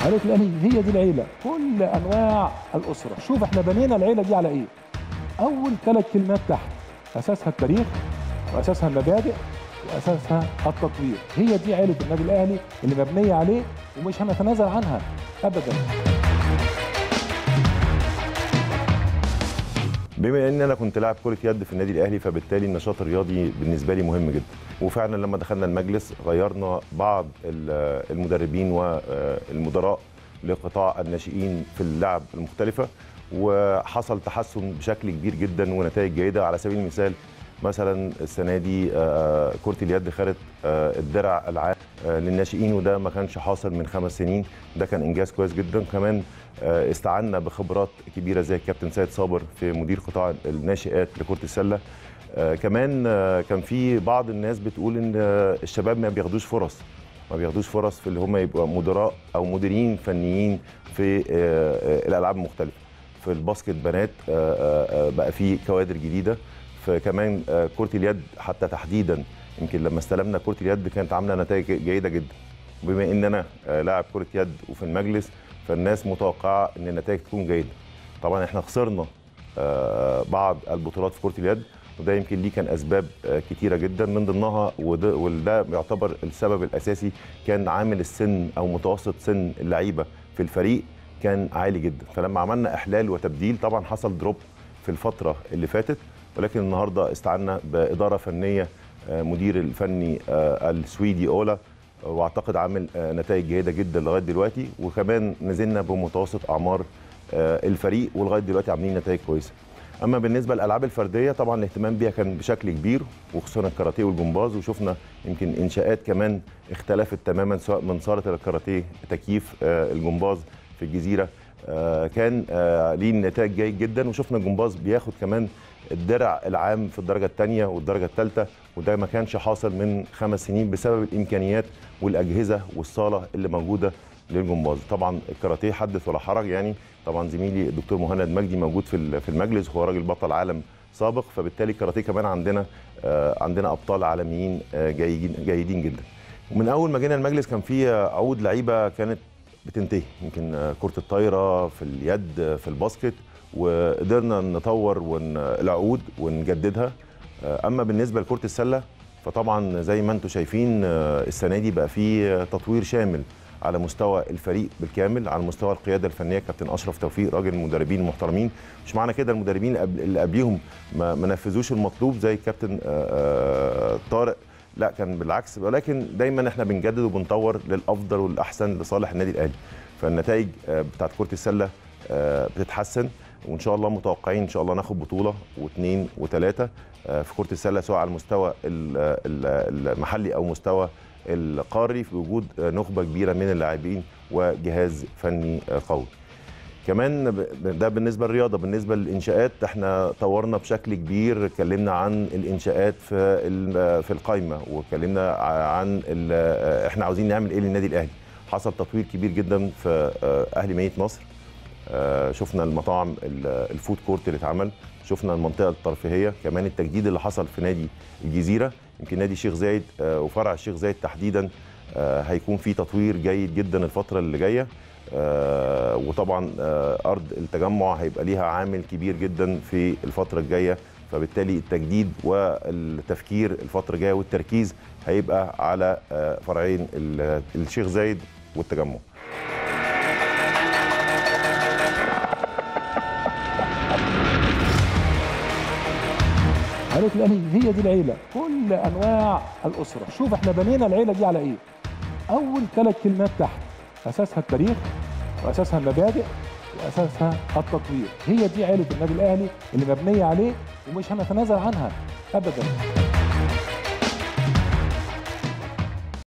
عائله الاهلي هي دي العيله كل انواع الاسره شوف احنا بنينا العيله دي على ايه اول ثلاث كلمات تحت اساسها التاريخ واساسها المبادئ واساسها التطوير هي دي عيله النادي الاهلي اللي مبنيه عليه ومش هنتنازل عنها ابدا بما ان انا كنت لاعب كره يد في النادي الاهلي فبالتالي النشاط الرياضي بالنسبه لي مهم جدا وفعلا لما دخلنا المجلس غيرنا بعض ال- المدربين والمدراء لقطاع الناشئين في اللعب المختلفه وحصل تحسن بشكل كبير جدا ونتائج جيده على سبيل المثال مثلا السنه دي آه، كره اليد خدت آه، الدرع العام آه، للناشئين وده ما كانش حاصل من خمس سنين ده كان انجاز كويس جدا كمان آه، استعنا بخبرات كبيره زي الكابتن سيد صابر في مدير قطاع الناشئات لكره السله آه، كمان آه، كان في بعض الناس بتقول ان آه، الشباب ما بياخدوش فرص ما بياخدوش فرص في اللي هم يبقوا مدراء او مديرين فنيين في آه، آه، الالعاب المختلفه في الباسكت بنات آه، آه، آه، بقى في كوادر جديده فكمان آه، كره اليد حتى تحديدا يمكن لما استلمنا كره اليد كانت عامله نتائج جيده جدا بما ان انا آه، لاعب كره يد وفي المجلس فالناس متوقعه ان النتائج تكون جيده طبعا احنا خسرنا آه، بعض البطولات في كره اليد وده يمكن ليه كان اسباب آه، كتيره جدا من ضمنها وده, وده يعتبر السبب الاساسي كان عامل السن او متوسط سن اللعيبه في الفريق كان عالي جدا فلما عملنا احلال وتبديل طبعا حصل دروب في الفتره اللي فاتت ولكن النهارده استعنا باداره فنيه آه، مدير الفني آه، السويدي اولا آه، واعتقد عامل آه، نتائج جيده جدا لغايه دلوقتي وكمان نزلنا بمتوسط اعمار آه، الفريق ولغايه دلوقتي عاملين نتائج كويسه اما بالنسبه للالعاب الفرديه طبعا الاهتمام بيها كان بشكل كبير وخصوصا الكاراتيه والجمباز وشفنا يمكن انشاءات كمان اختلفت تماما سواء من صاله الكاراتيه تكييف آه، الجمباز في الجزيره آه، كان آه، ليه نتائج جيد جدا وشفنا الجمباز بياخد كمان الدرع العام في الدرجه الثانيه والدرجه الثالثه وده ما كانش حاصل من خمس سنين بسبب الامكانيات والاجهزه والصاله اللي موجوده للجمباز طبعا الكاراتيه حدث ولا حرج يعني طبعا زميلي الدكتور مهند مجدي موجود في ال- في المجلس هو راجل بطل عالم سابق فبالتالي الكاراتيه كمان عندنا آه، عندنا ابطال عالميين آه، جيدين جيدين جدا ومن اول ما جينا المجلس كان في آه، عقود لعيبه كانت بتنتهي يمكن آه، كره الطايره في اليد آه، في الباسكت وقدرنا نطور ون- العقود ونجددها آه، اما بالنسبه لكره السله فطبعا زي ما انتم شايفين آه، السنه دي بقى في آه، تطوير شامل على مستوى الفريق بالكامل على مستوى القياده الفنيه كابتن اشرف توفيق راجل مدربين محترمين مش معنى كده المدربين اللي قبل- اللي قبليهم ما ما نفذوش المطلوب زي الكابتن آه، آه، طارق لا كان بالعكس ولكن دايما احنا بنجدد وبنطور للافضل والاحسن لصالح النادي الاهلي فالنتائج آه، بتاعت كره السله آه، بتتحسن وان شاء الله متوقعين ان شاء الله ناخد بطوله واثنين وثلاثه آه، في كره السله سواء على المستوى ال- ال- المحلي او مستوى القاري في وجود آه، نخبه كبيره من اللاعبين وجهاز فني آه، قوي. كمان ب- ده بالنسبه للرياضه بالنسبه للانشاءات احنا طورنا بشكل كبير اتكلمنا عن الانشاءات في ال- في القايمه واتكلمنا ع- عن ال- احنا عاوزين نعمل ايه للنادي الاهلي حصل تطوير كبير جدا في آه، اهلي مدينه نصر آه، شفنا المطاعم ال- الفود كورت اللي اتعمل شفنا المنطقه الترفيهيه كمان التجديد اللي حصل في نادي الجزيره يمكن نادي الشيخ زايد آه، وفرع الشيخ زايد تحديدا آه، هيكون في تطوير جيد جدا الفتره اللي جايه آه، وطبعا آه، ارض التجمع هيبقى ليها عامل كبير جدا في الفتره الجايه فبالتالي التجديد والتفكير الفتره الجايه والتركيز هيبقى على آه، فرعين ال- الشيخ زايد والتجمع عائله الاهلي هي دي العيله كل انواع الاسره شوف احنا بنينا العيله دي على ايه اول ثلاث كلمات تحت اساسها التاريخ واساسها المبادئ واساسها التطوير هي دي عيله النادي الاهلي اللي مبنيه عليه ومش هنتنازل عنها ابدا